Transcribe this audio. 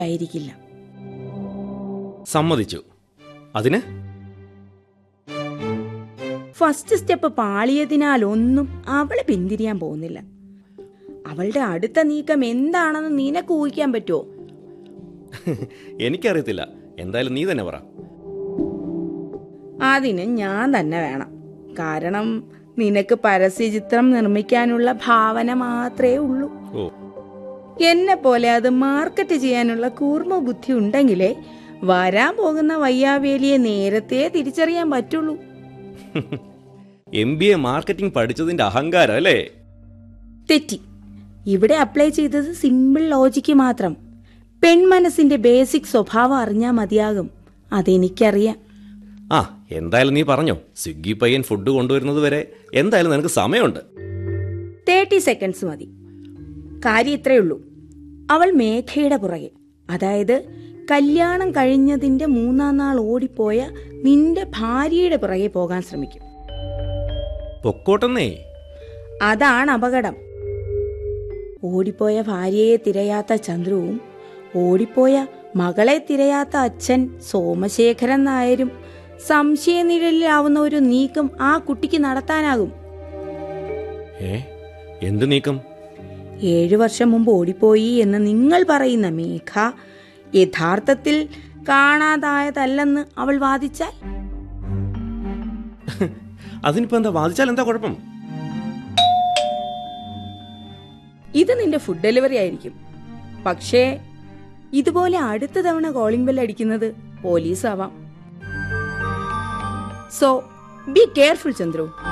ആയിരിക്കില്ല സമ്മതിച്ചു അതിന് ഫസ്റ്റ് സ്റ്റെപ്പ് പാളിയതിനാൽ ഒന്നും അവള് പിന്തിരിയാൻ പോകുന്നില്ല അവളുടെ അടുത്ത നീക്കം എന്താണെന്ന് നിനക്ക് ഊഹിക്കാൻ പറ്റുമോ എനിക്കറിയത്തില്ല എന്തായാലും നീ തന്നെ പറ അതിന് ഞാൻ തന്നെ വേണം കാരണം നിനക്ക് പരസ്യചിത്രം നിർമ്മിക്കാനുള്ള ഭാവന മാത്രമേ ഉള്ളൂ ഓ എന്നെ പോലെ അത് മാർക്കറ്റ് ചെയ്യാനുള്ള കൂർമ്മ ബുദ്ധി ഉണ്ടെങ്കിലേ വരാൻ പോകുന്ന വയ്യാവേലിയെ നേരത്തെ തിരിച്ചറിയാൻ പറ്റുള്ളൂ എം ബി എ മാർക്കറ്റിംഗ് പഠിച്ചതിന്റെ അഹങ്കാരം അല്ലേ തെറ്റി ഇവിടെ അപ്ലൈ ചെയ്തത് സിമ്പിൾ ലോജിക്ക് മാത്രം പെൺമനസ്സിന്റെ ബേസിക് സ്വഭാവം അറിഞ്ഞാൽ മതിയാകും അതെനിക്കറിയാം ആ എന്തായാലും നീ പറഞ്ഞോ സ്വിഗ്ഗി പയ്യൻ ഫുഡ് കൊണ്ടുവരുന്നത് വരെ എന്തായാലും നിനക്ക് സമയമുണ്ട് തേർട്ടി സെക്കൻഡ്സ് മതി കാര്യം ഇത്രയേ ഉള്ളൂ അവൾ മേഘയുടെ പുറകെ അതായത് കല്യാണം കഴിഞ്ഞതിന്റെ മൂന്നാം നാൾ ഓടിപ്പോയ നിന്റെ ഭാര്യയുടെ പുറകെ പോകാൻ ശ്രമിക്കും പൊക്കോട്ടെന്നേ അതാണ് അപകടം ഓടിപ്പോയ ഭാര്യയെ തിരയാത്ത ചന്ദ്രുവും ഓടിപ്പോയ മകളെ തിരയാത്ത അച്ഛൻ സോമശേഖരൻ നായരും സംശയനിഴലിലാവുന്ന ഒരു നീക്കം ആ കുട്ടിക്ക് നടത്താനാകും ഏ എന്ത് നീക്കം ഏഴു വർഷം മുമ്പ് ഓടിപ്പോയി എന്ന് നിങ്ങൾ പറയുന്ന മേഘ യഥാർത്ഥത്തിൽ കാണാതായതല്ലെന്ന് അവൾ വാദിച്ചാൽ അതിനിപ്പോ എന്താ വാദിച്ചാൽ എന്താ കുഴപ്പം ഇത് നിന്റെ ഫുഡ് ഡെലിവറി ആയിരിക്കും പക്ഷേ ഇതുപോലെ അടുത്ത തവണ കോളിംഗ് ബെൽ അടിക്കുന്നത് പോലീസ് ആവാം സോ ബി കെയർഫുൾ ചന്ദ്രു